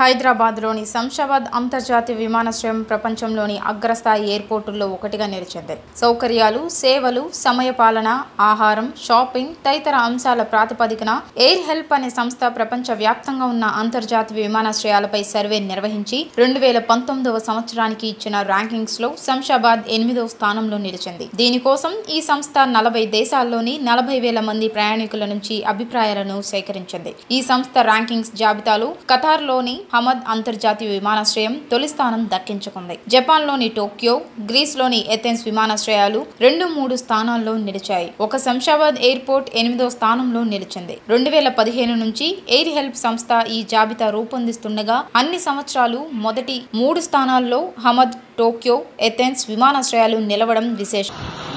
హైదరాబాద్లోని శంషాబాద్ అంతర్జాతీయ విమానాశ్రయం ప్రపంచంలోని అగ్రస్థాయి ఎయిర్పోర్టుల్లో ఒకటిగా నిలిచింది సౌకర్యాలు సేవలు సమయపాలన ఆహారం షాపింగ్ తదితర అంశాల ప్రాతిపదికన ఎయిర్ హెల్ప్ అనే సంస్థ ప్రపంచ వ్యాప్తంగా ఉన్న అంతర్జాతీయ విమానాశ్రయాలపై సర్వే నిర్వహించి రెండు వేల పంతొమ్మిదవ సంవత్సరానికి ఇచ్చిన ర్యాంకింగ్స్ లో శంషాబాద్ ఎనిమిదవ స్థానంలో నిలిచింది దీనికోసం ఈ సంస్థ నలభై దేశాల్లోని నలభై వేల మంది ప్రయాణికుల నుంచి అభిప్రాయాలను సేకరించింది ఈ సంస్థ ర్యాంకింగ్స్ జాబితాలో ఖతార్లోని హమద్ అంతర్జాతీయ విమానాశ్రయం తొలి స్థానం దక్కించుకుంది జపాన్లోని టోక్యో గ్రీస్లోని ఎథెన్స్ విమానాశ్రయాలు రెండు మూడు స్థానాల్లో నిలిచాయి ఒక శంషాబాద్ ఎయిర్పోర్ట్ ఎనిమిదో స్థానంలో నిలిచింది రెండు వేల పదిహేను నుంచి ఎయిర్ హెల్ప్ సంస్థ ఈ జాబితా రూపొందిస్తుండగా అన్ని సంవత్సరాలు మొదటి మూడు స్థానాల్లో హమద్ టోక్యో ఎథెన్స్ విమానాశ్రయాలు నిలవడం విశేషం